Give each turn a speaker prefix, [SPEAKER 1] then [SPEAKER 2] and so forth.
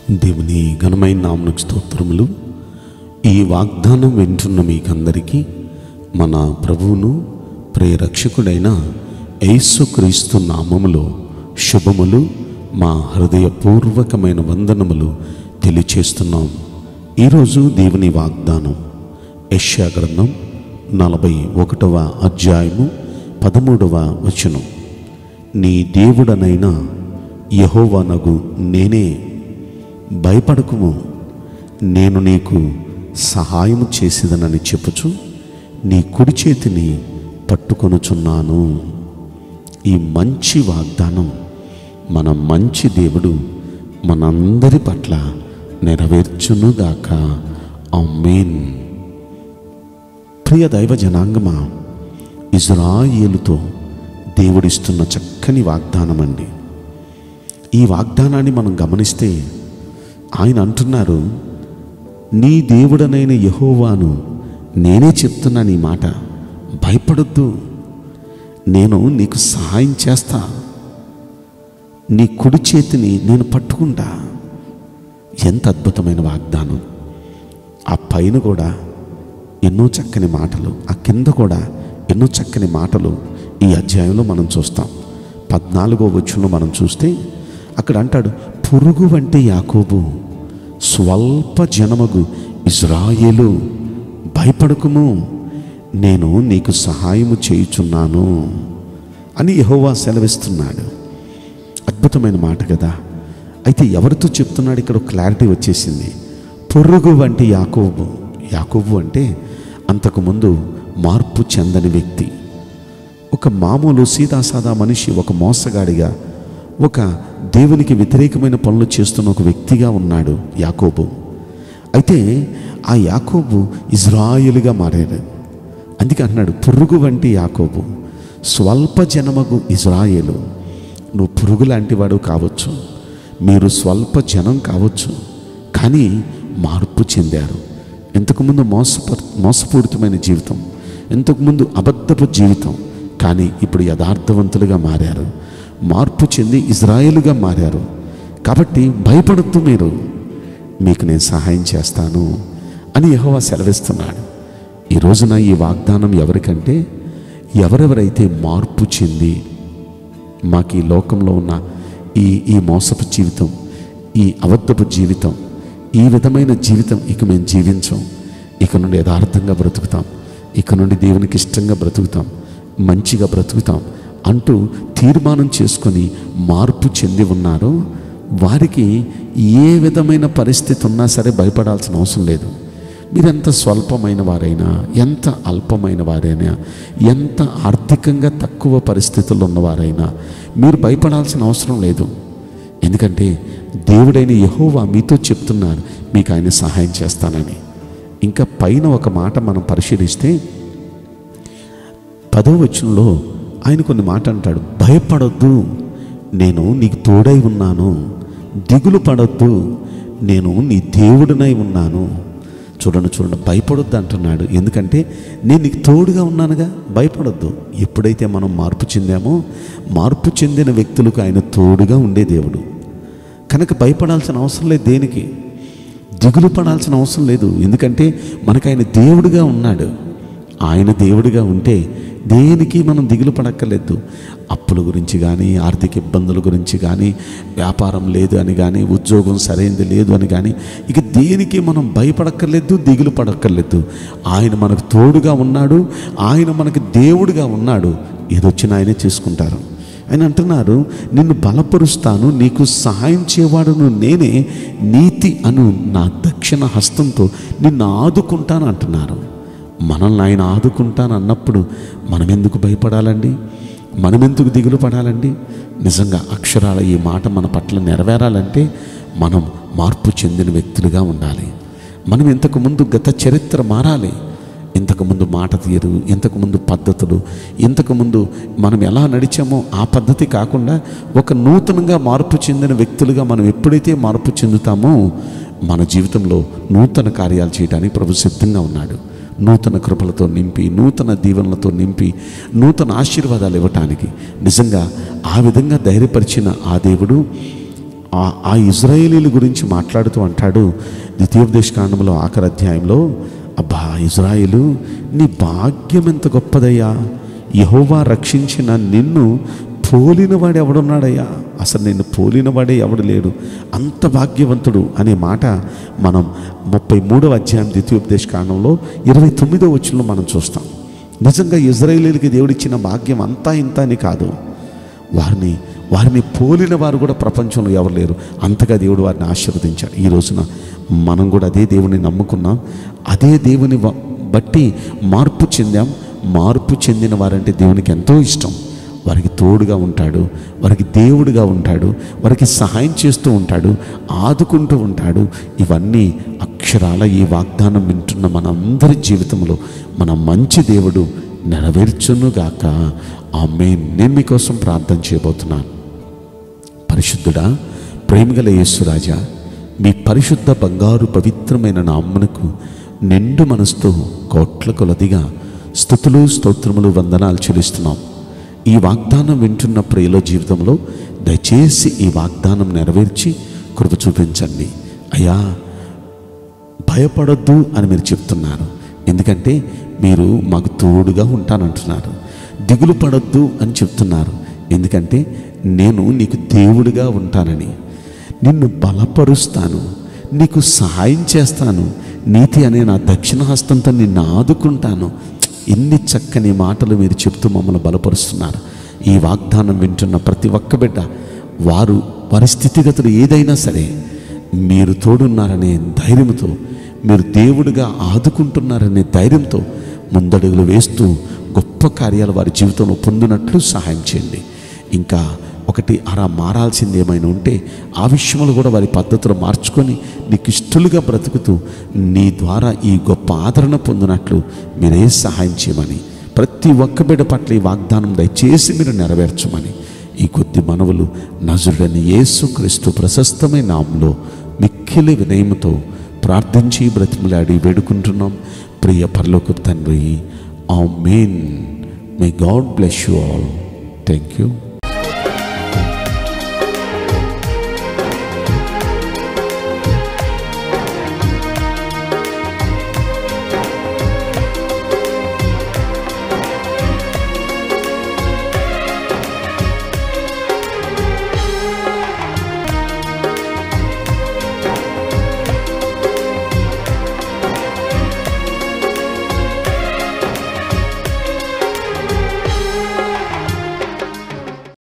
[SPEAKER 1] దేవుని ఘనమైన నామకు స్తోత్రములు ఈ వాగ్దానం వింటున్న మీకందరికీ మన ప్రభువును ప్రేరక్షకుడైన యేసుక్రీస్తు నామములో శుభములు మా హృదయపూర్వకమైన వందనములు తెలియచేస్తున్నాం ఈరోజు దేవుని వాగ్దానం యెషయా గ్రంథం నలభై ఒకటవ అధ్యాయము పదమూడవ వచనం నీ దేవుడనైనా యహోవనగు నేనే భయపడకుము నేను నీకు సహాయము చేసేదనని చెప్పుచు నీ కుడి చేతిని పట్టుకొనుచున్నాను ఈ మంచి వాగ్దానం మన మంచి దేవుడు మనందరి పట్ల నెరవేర్చునుగాక ఆమేన్ ప్రియ దైవ జనాంగమా ఇజ్రాయేలుతో దేవుడిస్తున్న చక్కని వాగ్దానం అండి ఈ వాగ్దానాన్ని మనం గమనిస్తే ఆయన అంటున్నారు నీ దేవుడనైన యహోవాను నేనే చెప్తున్నాను ఈ మాట భయపడొద్దు నేను నీకు సహాయం చేస్తా నీ కుడి చేతిని నేను పట్టుకుంటా ఎంత అద్భుతమైన వాగ్దానం ఆ పైన కూడా ఎన్నో చక్కని మాటలు ఆ కింద కూడా ఎన్నో చక్కని మాటలు ఈ అధ్యాయంలో మనం చూస్తాం పద్నాలుగో వచ్చులో మనం చూస్తే అక్కడ అంటాడు పురుగు వంటి యాకోబు స్వల్ప జనమగు ఇజ్రాయేలు భయపడకుము నేను నీకు సహాయము చేయుచున్నాను అని యహోవా సెలవిస్తున్నాడు అద్భుతమైన మాట కదా అయితే ఎవరితో చెప్తున్నాడు ఇక్కడ క్లారిటీ వచ్చేసింది పొరుగు వంటి యాకోబు యాకోబు అంటే అంతకుముందు మార్పు చెందని వ్యక్తి ఒక మామూలు సీదాసాదా మనిషి ఒక మోసగాడిగా ఒక దేవునికి వ్యతిరేకమైన పనులు చేస్తున్న ఒక వ్యక్తిగా ఉన్నాడు యాకోబు అయితే ఆ యాకోబు ఇజ్రాయిలుగా మారాడు అందుకే అన్నాడు పురుగు వంటి యాకోబు స్వల్ప జనమగు ఇజ్రాయేలు నువ్వు పురుగు లాంటి వాడు కావచ్చు మీరు స్వల్ప జనం కావచ్చు కానీ మార్పు చెందారు ఇంతకుముందు మోసప మోసపూరితమైన జీవితం ఇంతకుముందు అబద్ధపు జీవితం కానీ ఇప్పుడు యథార్థవంతులుగా మారారు మార్పు చెంది ఇజ్రాయేలుగా మారారు కాబట్టి భయపడద్దు మీరు మీకు నేను సహాయం చేస్తాను అని యెహోవా సెలవిస్తున్నాడు ఈ రోజున ఈ వాగ్దానం ఎవరికంటే ఎవరెవరైతే మార్పు చెంది మాకు ఈ లోకంలో ఉన్న ఈ ఈ మోసపు జీవితం ఈ అబద్ధపు జీవితం ఈ విధమైన జీవితం ఇక మేము జీవించాం ఇక నుండి యథార్థంగా బ్రతుకుతాం ఇక నుండి దేవునికి ఇష్టంగా బ్రతుకుతాం మంచిగా బ్రతుకుతాం అంటూ తీర్మానం చేసుకొని మార్పు చెంది ఉన్నారో వారికి ఏ విధమైన పరిస్థితి ఉన్నా సరే భయపడాల్సిన అవసరం లేదు మీరెంత స్వల్పమైన వారైనా ఎంత అల్పమైన వారైనా ఎంత ఆర్థికంగా తక్కువ పరిస్థితుల్లో ఉన్నవారైనా మీరు భయపడాల్సిన అవసరం లేదు ఎందుకంటే దేవుడైన యహోవా మీతో చెప్తున్నారు మీకు ఆయన సహాయం చేస్తానని ఇంకా పైన ఒక మాట మనం పరిశీలిస్తే పదో వచనంలో ఆయన కొన్ని మాట అంటాడు భయపడొద్దు నేను నీకు తోడై ఉన్నాను దిగులు పడొద్దు నేను నీ దేవుడినై ఉన్నాను చూడండి చూడండి భయపడొద్దు అంటున్నాడు ఎందుకంటే నేను నీకు తోడుగా ఉన్నానుగా భయపడొద్దు ఎప్పుడైతే మనం మార్పు చెందామో మార్పు చెందిన వ్యక్తులకు ఆయన తోడుగా ఉండే దేవుడు కనుక భయపడాల్సిన అవసరం లేదు దేనికి దిగులు పడాల్సిన అవసరం లేదు ఎందుకంటే మనకు ఆయన దేవుడిగా ఉన్నాడు ఆయన దేవుడిగా ఉంటే దేనికి మనం దిగులు పడక్కర్లేదు అప్పుల గురించి కానీ ఆర్థిక ఇబ్బందుల గురించి కానీ వ్యాపారం లేదు అని కానీ ఉద్యోగం సరైనది లేదు అని కానీ ఇక దేనికి మనం భయపడక్కర్లేదు దిగులు పడక్కర్లేదు ఆయన మనకు తోడుగా ఉన్నాడు ఆయన మనకు దేవుడిగా ఉన్నాడు ఏదొచ్చినా ఆయనే చేసుకుంటారు ఆయన అంటున్నారు నిన్ను బలపరుస్తాను నీకు సహాయం చేయవాడును నేనే నీతి అను నా దక్షిణ హస్తంతో నిన్ను ఆదుకుంటాను అంటున్నారు మనల్ని ఆయన ఆదుకుంటాను అన్నప్పుడు మనం ఎందుకు భయపడాలండి మనం ఎందుకు దిగులు పడాలండి నిజంగా అక్షరాల ఈ మాట మన పట్ల నెరవేరాలంటే మనం మార్పు చెందిన వ్యక్తులుగా ఉండాలి మనం ఇంతకుముందు గత చరిత్ర మారాలి ఇంతకుముందు మాట తీరు ఇంతకుముందు పద్ధతులు ఇంతకుముందు మనం ఎలా నడిచామో ఆ పద్ధతి కాకుండా ఒక నూతనంగా మార్పు చెందిన వ్యక్తులుగా మనం ఎప్పుడైతే మార్పు చెందుతామో మన జీవితంలో నూతన కార్యాలు చేయడానికి ప్రభు సిద్ధంగా ఉన్నాడు నూతన కృపలతో నింపి నూతన దీవెనలతో నింపి నూతన ఆశీర్వాదాలు ఇవ్వటానికి నిజంగా ఆ విధంగా ధైర్యపరిచిన ఆ దేవుడు ఆ- ఆ ఇజ్రాయేలీల గురించి మాట్లాడుతూ అంటాడు ద్వితీయోపదేశ కాండంలో ఆఖరి అధ్యాయంలో అబ్బా ఇజ్రాయేలు నీ భాగ్యం ఎంత గొప్పదయ్యా యహోవా రక్షించిన నిన్ను పోలినవాడు ఎవడున్నాడయ్యా అసలు నిన్ను పోలినవాడే ఎవడు లేడు అంత భాగ్యవంతుడు అనే మాట మనం ముప్పై మూడవ అధ్యాయం ద్వితీయోపదేశ కాండంలో ఇరవై తొమ్మిదో వచ్చిన మనం చూస్తాం నిజంగా ఇజ్రాయేలీలకి దేవుడిచ్చిన భాగ్యం అంతా ఇంత అని కాదు వారిని వారిని పోలిన వారు కూడా ప్రపంచంలో ఎవరు లేరు అంతగా దేవుడు వారిని ఆశీర్వదించాడు ఈ రోజున మనం కూడా అదే దేవుని నమ్ముకున్నాం అదే దేవుని వ- బట్టి మార్పు చెందాం మార్పు చెందిన వారంటే దేవునికి ఎంతో ఇష్టం వారికి తోడుగా ఉంటాడు వారికి దేవుడిగా ఉంటాడు వారికి సహాయం చేస్తూ ఉంటాడు ఆదుకుంటూ ఉంటాడు ఇవన్నీ అక్షరాల ఈ వాగ్దానం వింటున్న మనందరి జీవితంలో మన మంచి దేవుడు నెరవేర్చునుగాక ఆమె నేను మీకోసం ప్రార్థన చేయబోతున్నాను పరిశుద్ధుడా ప్రేమగల యేసురాజా మీ పరిశుద్ధ బంగారు పవిత్రమైన నామ్మనకు నిండు మనసుతో కోట్ల కొలదిగా స్థుతులు స్తోత్రములు వందనాలు చెల్లిస్తున్నాం ఈ వాగ్దానం వింటున్న ప్రియుల జీవితంలో దయచేసి ఈ వాగ్దానం నెరవేర్చి కృప చూపించండి అయ్యా భయపడొద్దు అని మీరు చెప్తున్నారు ఎందుకంటే మీరు మాకు తోడుగా ఉంటానంటున్నారు దిగులు పడొద్దు అని చెప్తున్నారు ఎందుకంటే నేను నీకు దేవుడిగా ఉంటానని నిన్ను బలపరుస్తాను నీకు సహాయం చేస్తాను నీతి అనే నా దక్షిణ హస్తంతో నిన్ను ఆదుకుంటాను ఎన్ని చక్కని మాటలు మీరు చెప్తూ మమ్మల్ని బలపరుస్తున్నారు ఈ వాగ్దానం వింటున్న ప్రతి ఒక్క బిడ్డ వారు వారి స్థితిగతులు ఏదైనా సరే మీరు తోడున్నారనే ధైర్యంతో మీరు దేవుడిగా ఆదుకుంటున్నారనే ధైర్యంతో ముందడుగులు వేస్తూ గొప్ప కార్యాలు వారి జీవితంలో పొందినట్లు సహాయం చేయండి ఇంకా ఒకటి అలా మారాల్సింది ఏమైనా ఉంటే ఆ విషయంలో కూడా వారి పద్ధతులు మార్చుకొని నీకు ఇష్టలుగా బ్రతుకుతూ నీ ద్వారా ఈ గొప్ప ఆదరణ పొందినట్లు మీరే సహాయం చేయమని ప్రతి ఒక్క బిడ్డ పట్ల ఈ వాగ్దానం దయచేసి మీరు నెరవేర్చమని ఈ కొద్ది మనవులు నజరుడని యేసు క్రీస్తు ప్రశస్తమైన నామంలో మిక్కిలి వినయముతో ప్రార్థించి బ్రతిమలాడి వేడుకుంటున్నాం ప్రియ పరలోక తండ్రి amen may God bless you all thank you